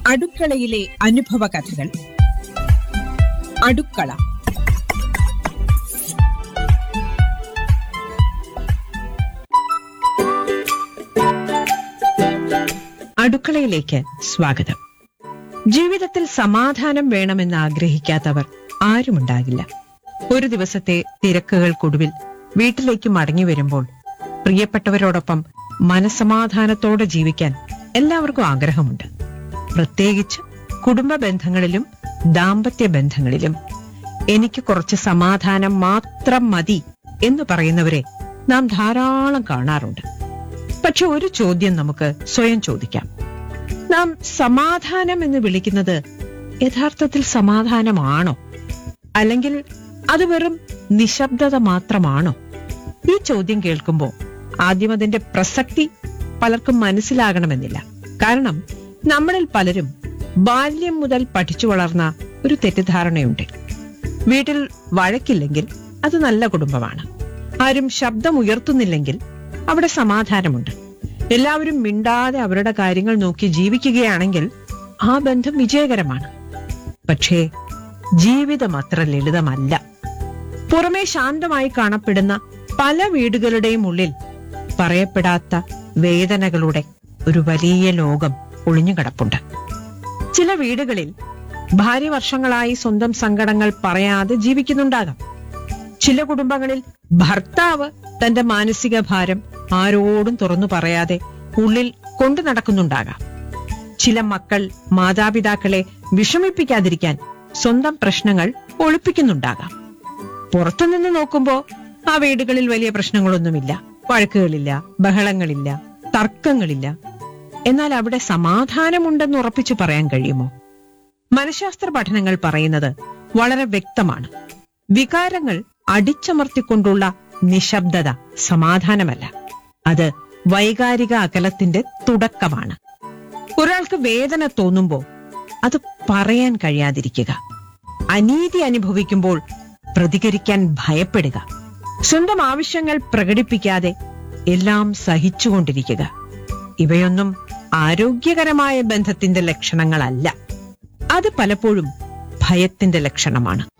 അടുക്കളയിലെ അനുഭവ കഥകൾ അടുക്കള അടുക്കളയിലേക്ക് സ്വാഗതം ജീവിതത്തിൽ സമാധാനം വേണമെന്ന് ആഗ്രഹിക്കാത്തവർ ആരുമുണ്ടാകില്ല ഒരു ദിവസത്തെ തിരക്കുകൾക്കൊടുവിൽ വീട്ടിലേക്ക് മടങ്ങി വരുമ്പോൾ പ്രിയപ്പെട്ടവരോടൊപ്പം മനസമാധാനത്തോടെ ജീവിക്കാൻ എല്ലാവർക്കും ആഗ്രഹമുണ്ട് പ്രത്യേകിച്ച് കുടുംബ ബന്ധങ്ങളിലും ദാമ്പത്യ ബന്ധങ്ങളിലും എനിക്ക് കുറച്ച് സമാധാനം മാത്രം മതി എന്ന് പറയുന്നവരെ നാം ധാരാളം കാണാറുണ്ട് പക്ഷെ ഒരു ചോദ്യം നമുക്ക് സ്വയം ചോദിക്കാം നാം സമാധാനം എന്ന് വിളിക്കുന്നത് യഥാർത്ഥത്തിൽ സമാധാനമാണോ അല്ലെങ്കിൽ അത് വെറും നിശബ്ദത മാത്രമാണോ ഈ ചോദ്യം കേൾക്കുമ്പോൾ ആദ്യം അതിന്റെ പ്രസക്തി പലർക്കും മനസ്സിലാകണമെന്നില്ല കാരണം നമ്മളിൽ പലരും ബാല്യം മുതൽ പഠിച്ചു വളർന്ന ഒരു തെറ്റിദ്ധാരണയുണ്ട് വീട്ടിൽ വഴക്കില്ലെങ്കിൽ അത് നല്ല കുടുംബമാണ് ആരും ശബ്ദം ഉയർത്തുന്നില്ലെങ്കിൽ അവിടെ സമാധാനമുണ്ട് എല്ലാവരും മിണ്ടാതെ അവരുടെ കാര്യങ്ങൾ നോക്കി ജീവിക്കുകയാണെങ്കിൽ ആ ബന്ധം വിജയകരമാണ് പക്ഷേ ജീവിതം അത്ര ലളിതമല്ല പുറമേ ശാന്തമായി കാണപ്പെടുന്ന പല വീടുകളുടെയും ഉള്ളിൽ പറയപ്പെടാത്ത വേദനകളുടെ ഒരു വലിയ ലോകം ഒളിഞ്ഞുകിടപ്പുണ്ട് ചില വീടുകളിൽ ഭാര്യ വർഷങ്ങളായി സ്വന്തം സങ്കടങ്ങൾ പറയാതെ ജീവിക്കുന്നുണ്ടാകാം ചില കുടുംബങ്ങളിൽ ഭർത്താവ് തന്റെ മാനസിക ഭാരം ആരോടും തുറന്നു പറയാതെ ഉള്ളിൽ കൊണ്ടു നടക്കുന്നുണ്ടാകാം ചില മക്കൾ മാതാപിതാക്കളെ വിഷമിപ്പിക്കാതിരിക്കാൻ സ്വന്തം പ്രശ്നങ്ങൾ ഒളിപ്പിക്കുന്നുണ്ടാകാം പുറത്തുനിന്ന് നോക്കുമ്പോ ആ വീടുകളിൽ വലിയ പ്രശ്നങ്ങളൊന്നുമില്ല വഴക്കുകളില്ല ബഹളങ്ങളില്ല തർക്കങ്ങളില്ല എന്നാൽ അവിടെ സമാധാനമുണ്ടെന്ന് ഉറപ്പിച്ചു പറയാൻ കഴിയുമോ മനഃശാസ്ത്ര പഠനങ്ങൾ പറയുന്നത് വളരെ വ്യക്തമാണ് വികാരങ്ങൾ അടിച്ചമർത്തിക്കൊണ്ടുള്ള നിശബ്ദത സമാധാനമല്ല അത് വൈകാരിക അകലത്തിന്റെ തുടക്കമാണ് ഒരാൾക്ക് വേദന തോന്നുമ്പോൾ അത് പറയാൻ കഴിയാതിരിക്കുക അനീതി അനുഭവിക്കുമ്പോൾ പ്രതികരിക്കാൻ ഭയപ്പെടുക സ്വന്തം ആവശ്യങ്ങൾ പ്രകടിപ്പിക്കാതെ എല്ലാം സഹിച്ചുകൊണ്ടിരിക്കുക ഇവയൊന്നും ആരോഗ്യകരമായ ബന്ധത്തിന്റെ ലക്ഷണങ്ങളല്ല അത് പലപ്പോഴും ഭയത്തിന്റെ ലക്ഷണമാണ്